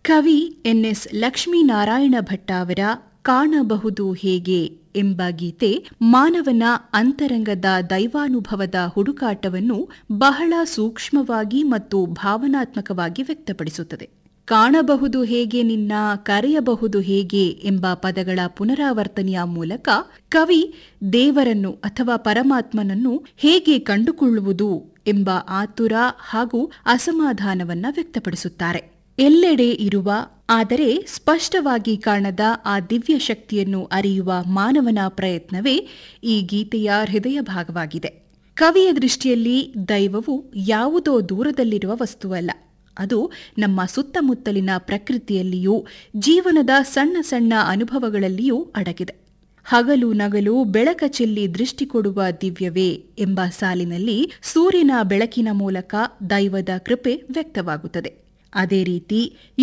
ಕವಿ ಎನ್ಎಸ್ ಲಕ್ಷ್ಮೀನಾರಾಯಣ ಭಟ್ಟ ಅವರ ಕಾಣಬಹುದು ಹೇಗೆ ಎಂಬ ಗೀತೆ ಮಾನವನ ಅಂತರಂಗದ ದೈವಾನುಭವದ ಹುಡುಕಾಟವನ್ನು ಬಹಳ ಸೂಕ್ಷ್ಮವಾಗಿ ಮತ್ತು ಭಾವನಾತ್ಮಕವಾಗಿ ವ್ಯಕ್ತಪಡಿಸುತ್ತದೆ ಕಾಣಬಹುದು ಹೇಗೆ ನಿನ್ನ ಕರೆಯಬಹುದು ಹೇಗೆ ಎಂಬ ಪದಗಳ ಪುನರಾವರ್ತನೆಯ ಮೂಲಕ ಕವಿ ದೇವರನ್ನು ಅಥವಾ ಪರಮಾತ್ಮನನ್ನು ಹೇಗೆ ಕಂಡುಕೊಳ್ಳುವುದು ಎಂಬ ಆತುರ ಹಾಗೂ ಅಸಮಾಧಾನವನ್ನ ವ್ಯಕ್ತಪಡಿಸುತ್ತಾರೆ ಎಲ್ಲೆಡೆ ಇರುವ ಆದರೆ ಸ್ಪಷ್ಟವಾಗಿ ಕಾಣದ ಆ ದಿವ್ಯ ಶಕ್ತಿಯನ್ನು ಅರಿಯುವ ಮಾನವನ ಪ್ರಯತ್ನವೇ ಈ ಗೀತೆಯ ಹೃದಯ ಭಾಗವಾಗಿದೆ ಕವಿಯ ದೃಷ್ಟಿಯಲ್ಲಿ ದೈವವು ಯಾವುದೋ ದೂರದಲ್ಲಿರುವ ವಸ್ತುವಲ್ಲ ಅದು ನಮ್ಮ ಸುತ್ತಮುತ್ತಲಿನ ಪ್ರಕೃತಿಯಲ್ಲಿಯೂ ಜೀವನದ ಸಣ್ಣ ಸಣ್ಣ ಅನುಭವಗಳಲ್ಲಿಯೂ ಅಡಗಿದೆ ಹಗಲು ನಗಲು ಬೆಳಕ ಚೆಲ್ಲಿ ದೃಷ್ಟಿ ಕೊಡುವ ದಿವ್ಯವೇ ಎಂಬ ಸಾಲಿನಲ್ಲಿ ಸೂರ್ಯನ ಬೆಳಕಿನ ಮೂಲಕ ದೈವದ ಕೃಪೆ ವ್ಯಕ್ತವಾಗುತ್ತದೆ ಅದೇ ರೀತಿ